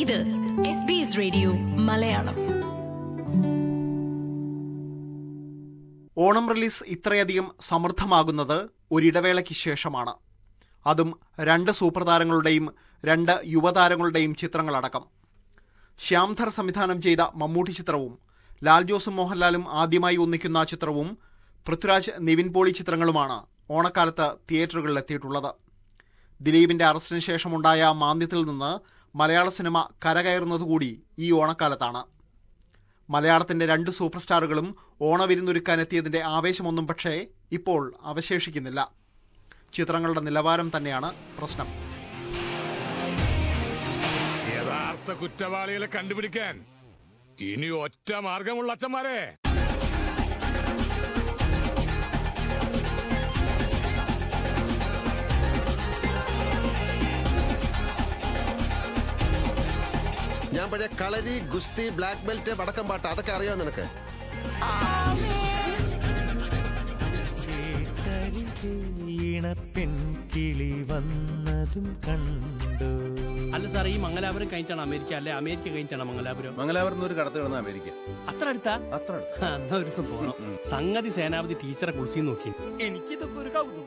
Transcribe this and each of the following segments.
ഇത് S B S radio Malayalam Onam release ഇത്രയധികം സമൃദ്ധമാകുന്നത് ഒരിടവേളയ്ക്ക് ശേഷമാണ് അതും രണ്ട് സൂപ്പർ താരങ്ങളുടെയും രണ്ട് യുവതാരങ്ങളുടെയും ചിത്രങ്ങളടക്കം ശ്യാംധർ സംവിധാനം ചെയ്ത മമ്മൂട്ടി ചിത്രവും ലാൽ ജോസും മോഹൻലാലും ആദ്യമായി ഒന്നിക്കുന്ന ചിത്രവും പൃഥ്വിരാജ് നിവിൻ പോളി ചിത്രങ്ങളുമാണ് ഓണക്കാലത്ത് തിയേറ്ററുകളിലെത്തിയിട്ടുള്ളത് ദിലീപിന്റെ അറസ്റ്റിന് ശേഷമുണ്ടായ മാന്ദ്യത്തിൽ നിന്ന് മലയാള സിനിമ കരകയറുന്നതുകൂടി ഈ ഓണക്കാലത്താണ് മലയാളത്തിന്റെ രണ്ട് സൂപ്പർ സ്റ്റാറുകളും ഓണവിരുന്നൊരുക്കാനെത്തിയതിന്റെ ആവേശമൊന്നും പക്ഷേ ഇപ്പോൾ അവശേഷിക്കുന്നില്ല ചിത്രങ്ങളുടെ നിലവാരം തന്നെയാണ് പ്രശ്നം യഥാർത്ഥ കുറ്റവാളികളെ കണ്ടുപിടിക്കാൻ ഇനി ഒറ്റ മാർഗമുള്ള അച്ഛന്മാരെ ഞാൻ പഴയ കളരി ഗുസ്തി ബ്ലാക്ക് ബെൽറ്റ് വടക്കം പാട്ട് അതൊക്കെ അറിയാം നിനക്ക് കിളി വന്നതും കണ്ടു അല്ല സാർ ഈ മംഗലാപുരം കഴിഞ്ഞിട്ടാണ് അമേരിക്ക അല്ലെ അമേരിക്ക കഴിഞ്ഞിട്ടാണ് മംഗലാപുരം മംഗലാപുരത്ത് ഒരു കടത്ത് കിടന്ന അമേരിക്ക അത്ര അടുത്താ അത്ര അടുത്ത്. ആ, എന്നാ ഒരു ദിവസം പോണം സംഗതി സേനാപതി ടീച്ചറെ കുറിച്ച് നോക്കി എനിക്കിതൊക്കെ ഒരു കൗതുക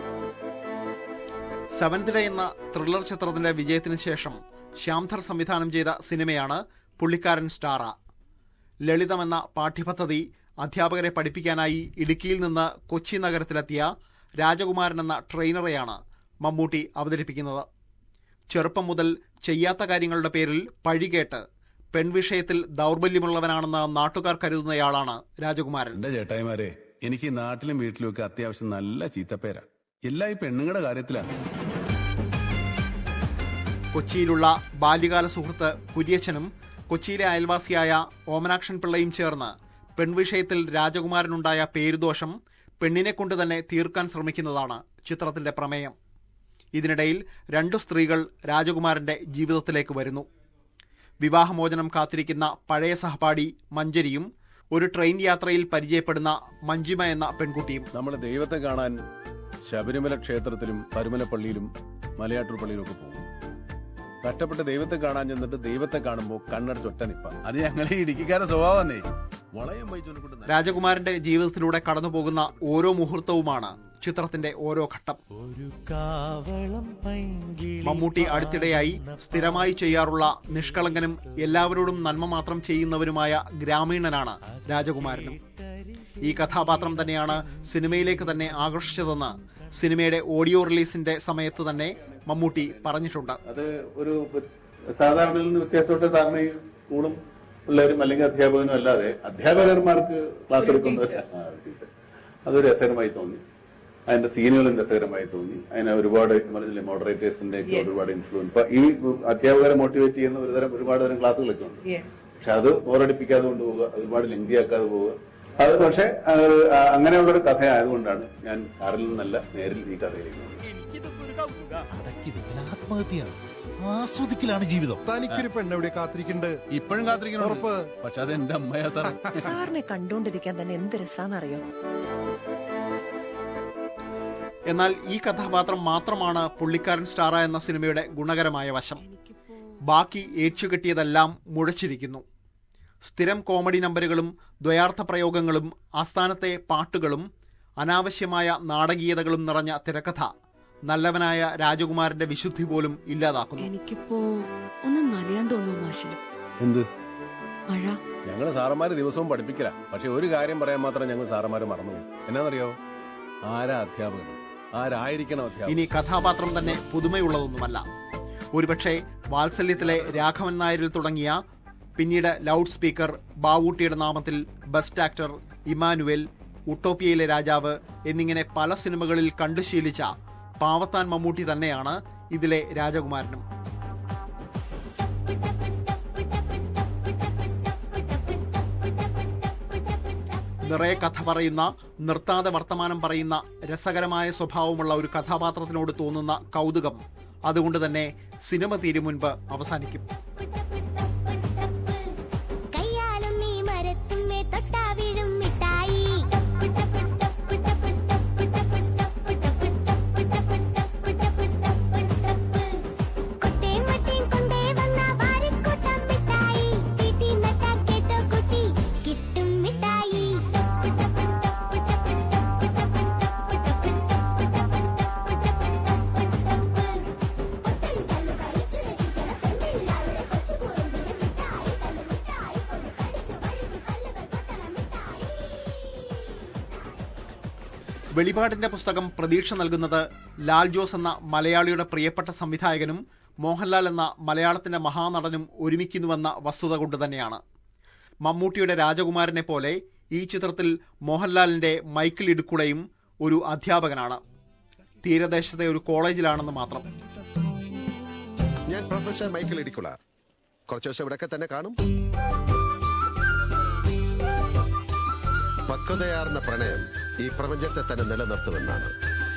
സെവൻത് ഡേ എന്ന ത്രില്ലർ ചിത്രത്തിന്റെ വിജയത്തിന് ശേഷം ശ്യാംധർ സംവിധാനം ചെയ്ത സിനിമയാണ് പുള്ളിക്കാരൻ സ്റ്റാറ ലളിതമെന്ന പാഠ്യപദ്ധതി അധ്യാപകരെ പഠിപ്പിക്കാനായി ഇടുക്കിയിൽ നിന്ന് കൊച്ചി നഗരത്തിലെത്തിയ രാജകുമാരൻ എന്ന ട്രെയിനറെയാണ് മമ്മൂട്ടി അവതരിപ്പിക്കുന്നത് ചെറുപ്പം മുതൽ ചെയ്യാത്ത കാര്യങ്ങളുടെ പേരിൽ പഴികേട്ട് പെൺവിഷയത്തിൽ ദൗർബല്യമുള്ളവനാണെന്ന് നാട്ടുകാർ കരുതുന്നയാളാണ് രാജകുമാരൻ എന്റെ ചേട്ടായിമാരെ എനിക്ക് ഈ നാട്ടിലും വീട്ടിലും ഒക്കെ അത്യാവശ്യം നല്ല ചീത്തപ്പേരാ എല്ലാ ഈ പെണ്ണുങ്ങളുടെ കാര്യത്തിലാണ് കൊച്ചിയിലുള്ള ബാല്യകാല സുഹൃത്ത് കുര്യച്ചനും കൊച്ചിയിലെ അയൽവാസിയായ ഓമനാക്ഷൻ പിള്ളയും ചേർന്ന് പെൺവിഷയത്തിൽ രാജകുമാരനുണ്ടായ പേരുദോഷം പെണ്ണിനെ കൊണ്ട് തന്നെ തീർക്കാൻ ശ്രമിക്കുന്നതാണ് ചിത്രത്തിന്റെ പ്രമേയം ഇതിനിടയിൽ രണ്ടു സ്ത്രീകൾ രാജകുമാരന്റെ ജീവിതത്തിലേക്ക് വരുന്നു വിവാഹമോചനം കാത്തിരിക്കുന്ന പഴയ സഹപാഠി മഞ്ജരിയും ഒരു ട്രെയിൻ യാത്രയിൽ പരിചയപ്പെടുന്ന മഞ്ജിമ എന്ന പെൺകുട്ടിയും നമ്മൾ ദൈവത്തെ കാണാൻ ശബരിമല ക്ഷേത്രത്തിലും പരുമലപ്പള്ളിയിലും മലയാറ്റൂർ പള്ളിയിലും ഒക്കെ പോകും കഷ്ടപ്പെട്ട് ദൈവത്തെ കാണാൻ ചെന്നിട്ട് ദൈവത്തെ കാണുമ്പോൾ കണ്ണടച്ചൊറ്റ നിപ്പ അത് ഞങ്ങളെ ഇടുക്കിക്കാരുടെ സ്വഭാവന്നേ വളയം വഹിച്ചോനെ കൊണ്ട് നല്ല- രാജകുമാരന്റെ ജീവിതത്തിലൂടെ കടന്നുപോകുന്ന ഓരോ മുഹൂർത്തവുമാണ് ചിത്രത്തിന്റെ ഓരോ ഘട്ടം ഒരു കാവളം പൈങ്കിളി മമ്മൂട്ടി അടുത്തിടെയായി സ്ഥിരമായി ചെയ്യാറുള്ള നിഷ്കളങ്കനും എല്ലാവരോടും നന്മ മാത്രം ചെയ്യുന്നവനുമായ ഗ്രാമീണനാണ് രാജകുമാരനും ഈ കഥാപാത്രം തന്നെയാണ് സിനിമയിലേക്ക് തന്നെ ആകർഷിച്ചതെന്ന് സിനിമയുടെ ഓഡിയോ റിലീസിന്റെ സമയത്ത് തന്നെ മമ്മൂട്ടി പറഞ്ഞിട്ടുണ്ട് അത് ഒരു സാധാരണയിൽ നിന്ന് വ്യത്യാസപ്പെട്ട് സാറിന് ഈ സ്കൂളും പിള്ളേരും അല്ലെങ്കിൽ അധ്യാപകനും അല്ലാതെ അധ്യാപകന്മാർക്ക് ക്ലാസ് എടുക്കുന്നത് ആ, ടീച്ചർ. അതൊരു രസകരമായി തോന്നി അതിന്റെ സീനുകളും രസകരമായി തോന്നി അതിന് ഒരുപാട് പറഞ്ഞില്ലേ മോഡറേറ്റേഴ്സിന്റെ ഒക്കെ ഒരുപാട് ഇൻഫ്ലുവൻസ് ഈ അധ്യാപകരെ മോട്ടിവേറ്റ് ചെയ്യുന്ന ഒരുതരം ഒരുപാട് തരം ക്ലാസ്സുകളൊക്കെ ഉണ്ട് പക്ഷെ അത് ബോറടിപ്പിക്കാതെ കൊണ്ടുപോവുക ഒരുപാട് ലെങ്തി ആക്കാതെ പോവുക അത് പക്ഷെ അങ്ങനെയുള്ള ഒരു കഥയായതുകൊണ്ടാണ് ഞാൻ കാറിൽ നിന്നല്ല നേരിൽ ഈ കഥയിലേക്ക് വന്നത് എനിക്കിതൊക്കെ ഒരു കൗതുക അടക്കി വെക്കൽ ആത്മഹത്യയാണ് ആസ്വദിക്കലാണ് ജീവിതം തനിക്കൊരു പെണ്ണെവിടെ കാത്തിരിക്കുന്നുണ്ട് ഇപ്പോഴും കാത്തിരിക്കണം ഉറപ്പ്. പക്ഷെ അത് എന്റെ അമ്മയാ സാറേ സാറിനെ കണ്ടോണ്ടിരിക്കാൻ തന്നെ എന്ത് രസാന്നറിയോ എന്നാൽ ഈ കഥാപാത്രം മാത്രമാണ് പുള്ളിക്കാരൻ സ്റ്റാറ എന്ന സിനിമയുടെ ഗുണകരമായ വശം ബാക്കി ഏച്ചുകെട്ടിയതെല്ലാം മുഴച്ചിരിക്കുന്നു സ്ഥിരം കോമഡി നമ്പറുകളും ദ്വയാർത്ഥ പ്രയോഗങ്ങളും ആസ്ഥാനത്തെ പാട്ടുകളും അനാവശ്യമായ നാടകീയതകളും നിറഞ്ഞ തിരക്കഥ നല്ലവനായ രാജകുമാരന്റെ വിശുദ്ധി പോലും ഇല്ലാതാക്കുന്നു എനിക്കിപ്പോ ഒന്ന് നനയാൻ തോന്നുന്നു മാഷെ എന്ത് മഴ ഞങ്ങള് സാറന്മാര് ദിവസവും പഠിപ്പിക്കല പക്ഷെ ഒരു കാര്യം പറയാൻ മാത്രം ഞങ്ങൾ സാറന്മാര് മറന്നുപോകും എന്നാന്നറിയോ ആരാ അധ്യാപകൻ ആരായിരിക്കണം അധ്യാപകൻ ഇനി കഥാപാത്രം തന്നെ പുതുമയുള്ളതൊന്നുമല്ല ഒരുപക്ഷെ വാത്സല്യത്തിലെ രാഘവൻ നായരിൽ തുടങ്ങിയ പിന്നീട് ലൗഡ് സ്പീക്കർ ബാവൂട്ടിയുടെ നാമത്തിൽ ബെസ്റ്റ് ആക്ടർ ഇമാനുവൽ ഉട്ടോപ്പിയയിലെ രാജാവ് എന്നിങ്ങനെ പല സിനിമകളിൽ കണ്ടുശീലിച്ച പാവത്താൻ മമ്മൂട്ടി തന്നെയാണ് ഇതിലെ രാജകുമാരനും നിറയെ കഥ പറയുന്ന നിർത്താതെ വർത്തമാനം പറയുന്ന രസകരമായ സ്വഭാവമുള്ള ഒരു കഥാപാത്രത്തിനോട് തോന്നുന്ന കൗതുകം അതുകൊണ്ട് തന്നെ സിനിമ തീരും മുൻപ് അവസാനിക്കും കയ്യാലും നീ മരത്തുമ്മേ തൊട്ടാ വീഴും മിഠായി കൊട്ടേം മട്ടേം കൊണ്ടേ വന്ന വാരിക്കോ വെളിപാടിന്റെ പുസ്തകം പ്രതീക്ഷ നൽകുന്നത് ലാൽ ജോസ് എന്ന മലയാളിയുടെ പ്രിയപ്പെട്ട സംവിധായകനും മോഹൻലാൽ എന്ന മലയാളത്തിന്റെ മഹാനടനും ഒരുമിക്കുന്നുവെന്ന വസ്തുത കൊണ്ട് തന്നെയാണ് മമ്മൂട്ടിയുടെ രാജകുമാരനെ പോലെ ഈ ചിത്രത്തിൽ മോഹൻലാലിന്റെ മൈക്കിൾ ഇടുക്കുളയും ഒരു അധ്യാപകനാണ് തീരദേശത്തെ ഒരു കോളേജിലാണെന്ന് മാത്രം ഞാൻ പ്രൊഫസർ മൈക്കിൾ ഇടിക്കുള കുറച്ചു ദിവസം ഇവിടെയൊക്കെ തന്നെ കാണും പക്വതയാർന്ന പ്രണയം ഈ പ്രപഞ്ചത്തെ തന്നെ നിലനിർത്തുമെന്നാണ്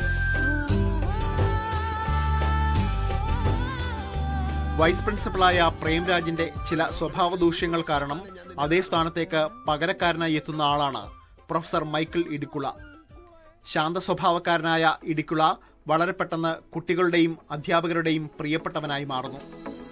വൈസ് പ്രിൻസിപ്പളായ പ്രേംരാജിന്റെ ചില സ്വഭാവ ദൂഷ്യങ്ങൾ കാരണം അതേ സ്ഥാനത്തേക്ക് പകരക്കാരനായി എത്തുന്ന ആളാണ് പ്രൊഫസർ മൈക്കിൾ ഇടിക്കുള ശാന്ത സ്വഭാവക്കാരനായ ഇടിക്കുള വളരെ പെട്ടെന്ന് കുട്ടികളുടെയും അധ്യാപകരുടെയും പ്രിയപ്പെട്ടവനായി മാറുന്നു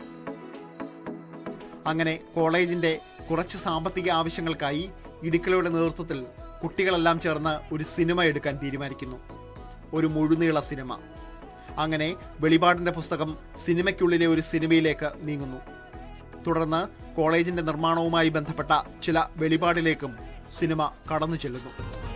അങ്ങനെ കോളേജിന്റെ കുറച്ച് സാമ്പത്തിക ആവശ്യങ്ങൾക്കായി ഇടുക്കളയുടെ നേതൃത്വത്തിൽ കുട്ടികളെല്ലാം ചേർന്ന് ഒരു സിനിമ എടുക്കാൻ തീരുമാനിക്കുന്നു ഒരു മുഴുനീള സിനിമ അങ്ങനെ വെളിപാടിന്റെ പുസ്തകം സിനിമയ്ക്കുള്ളിലെ ഒരു സിനിമയിലേക്ക് നീങ്ങുന്നു തുടർന്ന് കോളേജിന്റെ നിർമ്മാണവുമായി ബന്ധപ്പെട്ട ചില വെളിപാടിലേക്കും സിനിമ കടന്നു ചെല്ലുന്നു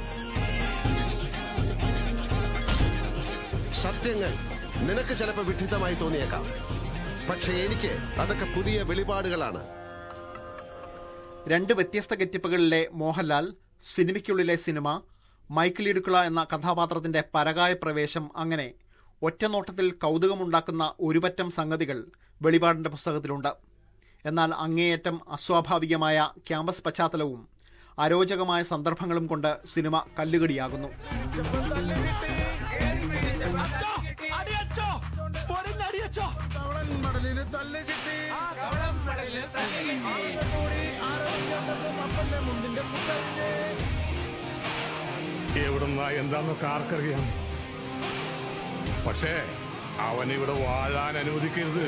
സത്യങ്ങൾ നിനക്ക് ചിലപ്പോൾ വിഡിത്തമായി തോന്നിയേക്കാം പക്ഷെ എനിക്ക് അതൊക്കെ പുതിയ വെളിപാടുകളാണ് രണ്ട് വ്യത്യസ്ത ഗെറ്റിപ്പുകളിലെ മോഹൻലാൽ സിനിമയ്ക്കുള്ളിലെ സിനിമ മൈക്കിൾ ഇടുക്കള എന്ന കഥാപാത്രത്തിന്റെ പരകായ പ്രവേശം അങ്ങനെ ഒറ്റനോട്ടത്തിൽ കൗതുകമുണ്ടാക്കുന്ന ഒരുപറ്റം സംഗതികൾ വെളിപാടിന്റെ പുസ്തകത്തിലുണ്ട് എന്നാൽ അങ്ങേയറ്റം അസ്വാഭാവികമായ ക്യാമ്പസ് പശ്ചാത്തലവും അരോചകമായ സന്ദർഭങ്ങളും കൊണ്ട് സിനിമ കല്ലുകടിയാകുന്നു എവിടുന്ന എന്താന്നൊക്കെ ആർക്കറിയാം പക്ഷേ അവൻ ഇവിടെ വാഴാൻ അനുവദിക്കരുത്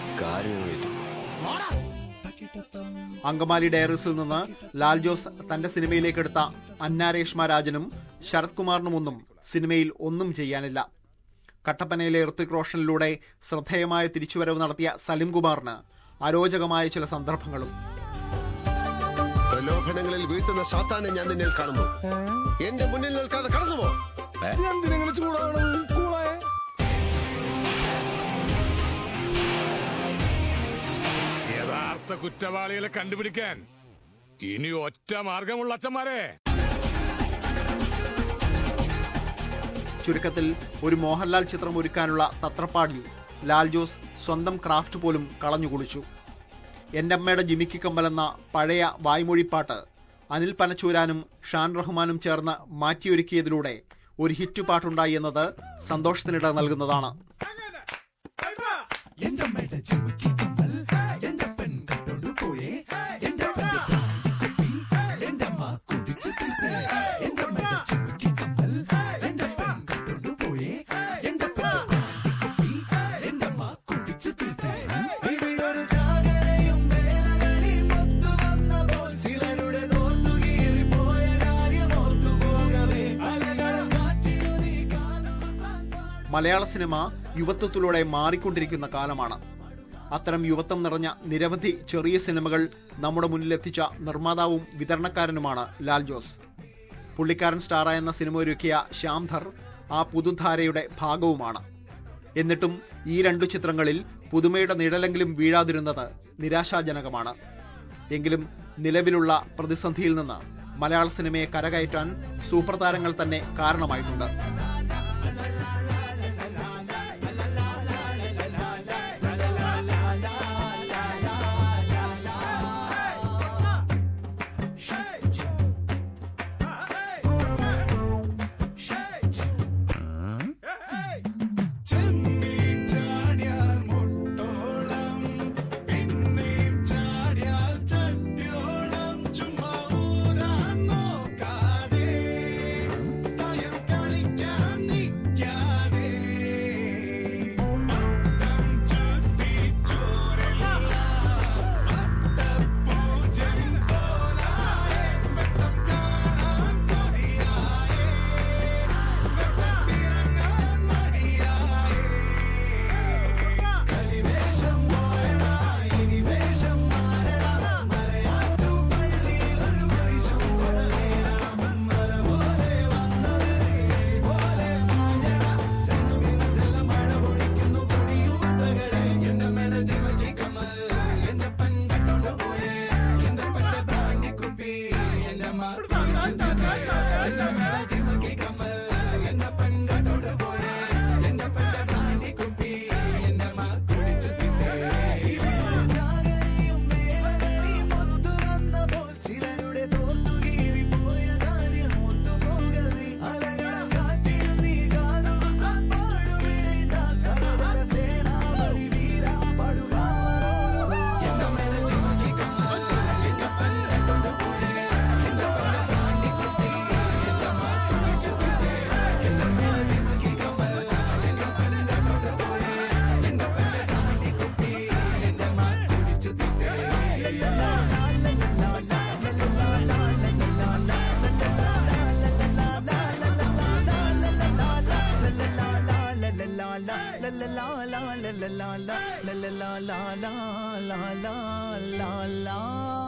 അങ്കമാലി ഡയറീസിൽ നിന്ന് ലാൽ ജോസ് തന്റെ സിനിമയിലേക്ക് എടുത്ത അന്നാരേഷ്മ രാജനും ശരത് കുമാറിനുമൊന്നും സിനിമയിൽ ഒന്നും ചെയ്യാനില്ല കട്ടപ്പനയിലെ ഋത്തിക് റോഷനിലൂടെ ശ്രദ്ധേയമായ തിരിച്ചുവരവ് നടത്തിയ സലിം കുമാറിന് അരോചകമായ ചില സന്ദർഭങ്ങളും പ്രലോഭനങ്ങളിൽ വീഴ്ത്തുന്ന സാത്താനെ ഞാൻ നിന്നിൽ കാണുന്നു എന്റെ മുന്നിൽ നിൽക്കാതെ കടന്നുപോ യഥാർത്ഥ കുറ്റവാളികളെ കണ്ടുപിടിക്കാൻ ഇനി ഒറ്റ മാർഗമുള്ള അച്ഛന്മാരെ ചുരുക്കത്തിൽ ഒരു മോഹൻലാൽ ചിത്രം ഒരുക്കാനുള്ള തത്രപ്പാടിൽ ലാൽ ജോസ് സ്വന്തം ക്രാഫ്റ്റ് പോലും കളഞ്ഞു കുളിച്ചു എൻ്റെ അമ്മയുടെ ജിമിക്കി കമ്പൽ എന്ന പഴയ വായ്മൊഴിപ്പാട്ട് അനിൽ പനച്ചൂരാനും ഷാൻ റഹ്മാനും ചേർന്ന് മാറ്റിയൊരുക്കിയതിലൂടെ ഒരു ഹിറ്റ് പാട്ടുണ്ടായി എന്നത് സന്തോഷത്തിനിട നൽകുന്നതാണ് മലയാള സിനിമ യുവത്വത്തിലൂടെ മാറിക്കൊണ്ടിരിക്കുന്ന കാലമാണ് അത്തരം യുവത്വം നിറഞ്ഞ നിരവധി ചെറിയ സിനിമകൾ നമ്മുടെ മുന്നിലെത്തിച്ച നിർമ്മാതാവും വിതരണക്കാരനുമാണ് ലാൽ ജോസ് പുള്ളിക്കാരൻ സ്റ്റാറ എന്ന സിനിമ ഒരുക്കിയ ശ്യാംധർ ആ പുതുധാരയുടെ ഭാഗവുമാണ് എന്നിട്ടും ഈ രണ്ടു ചിത്രങ്ങളിൽ പുതുമയുടെ നിഴലെങ്കിലും വീഴാതിരുന്നത് നിരാശാജനകമാണ് എങ്കിലും നിലവിലുള്ള പ്രതിസന്ധിയിൽ നിന്ന് മലയാള സിനിമയെ കരകയറ്റാൻ സൂപ്പർ താരങ്ങൾ തന്നെ കാരണമായിട്ടുണ്ട് ചുമ്മാ ഊരാൻ നോക്കാതെ ഭയം കളിക്കാൻ ലാ ല ല ലാ ലാ ല ല ലാ ലാ ല ല ലാ ലാ ലാ ലാ ലാ ലാ ലാ